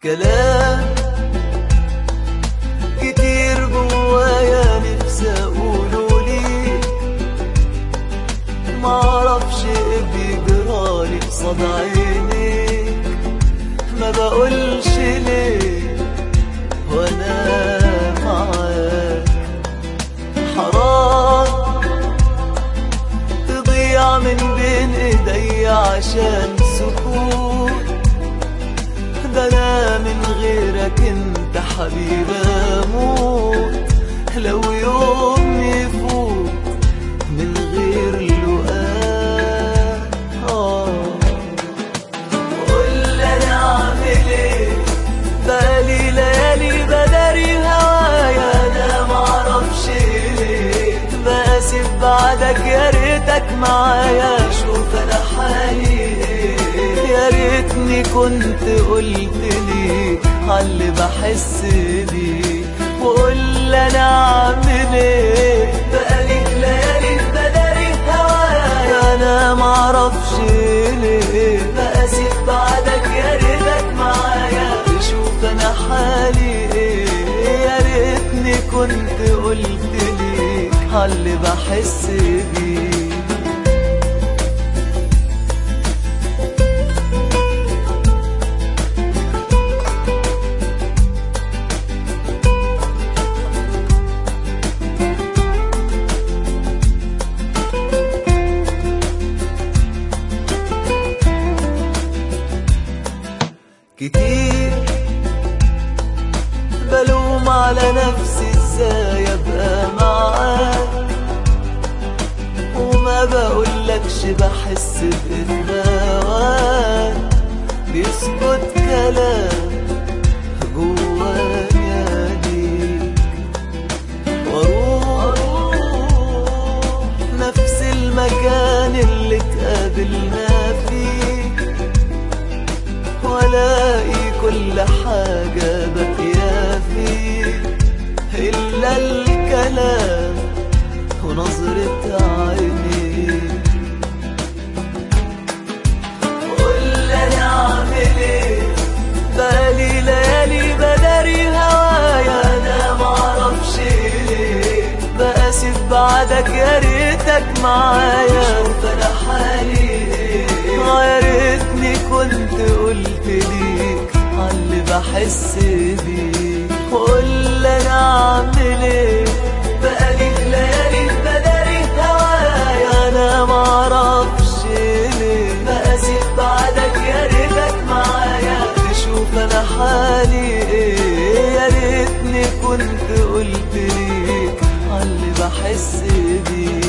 كلام كتير جوايا نفسي اقوله ليك معرفش ايه بيجرالي قصاد عينيك ما بقولش ليه وانا معاك حرام تضيع من بين ايدي عشان سكوت ده انا من غيرك انت حبيبي اموت لو يوم يفوت من غير لقاء آه قول انا اعمل ايه بقالي ليالي بداري هوايا انا معرفش ليه باسف بعدك يا ريتك معايا شوف انا حالي ايه يا ريتني كنت قلت لي عاللي بحس بيه وقول انا اعمل ايه بقالي ليالي بداري هوايا انا معرفش ليه باسف بعدك يا ريتك معايا تشوف انا حالي ايه يا ريتني كنت قلت لي عاللي بحس بيه كتير بلوم على نفسي ازاي ابقى معاك وما بقولكش بحس بإدماوات بيسكت كلام جوايا ليك واروح نفس المكان اللي اتقابلنا فيه والاقي كل حاجة باقية فيه إلا الكلام ونظرة عينيك قول انا اعمل ايه بقالي ليالي بداري هوايا انا معرفش ليه باسف بعدك يا ريتك معايا شوف انا حالي ايه يا ريتني كنت قلت ليك عاللي بحس بيه وقول انا اعمل ايه بقالي ليالي بداري هوايا انا معرفش ليه باسف بعدك يا ريتك معايا تشوف انا حالي ايه يا ريتني كنت قلت ليك عاللي بحس بيه